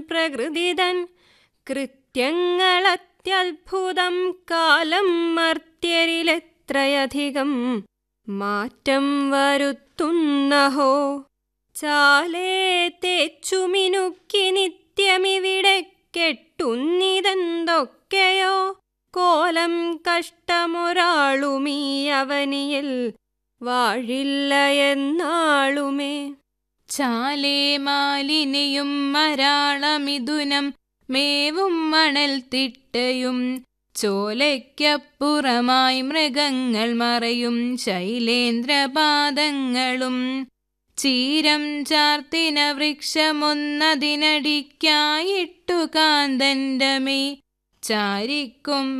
പ്രകൃതിതൻ കൃത്യങ്ങളത്യത്ഭുതം കാലം മർത്യരിലെത്രയധികം മാറ്റം വരുത്തുന്നഹോ ചാലേ തേച്ചുമിനുക്കി നിത്യമിവിടെ കെട്ടുന്നിതെന്തൊക്കെയോ കോലം കഷ്ടമൊരാളുമീ അവനിയിൽ വാഴില്ല എന്നാളുമേ ചാലേ മാലിനിയും മരാളമിഥുനം മേവും മണൽ തിട്ടയും ചോലയ്ക്കപ്പുറമായി മൃഗങ്ങൾ മറയും ശൈലേന്ദ്രപാദങ്ങളും ചീരം ചാർത്തിന വൃക്ഷമൊന്നതിനടിക്കായിട്ടു കാന്തന്റെ മേ ചാരിക്കും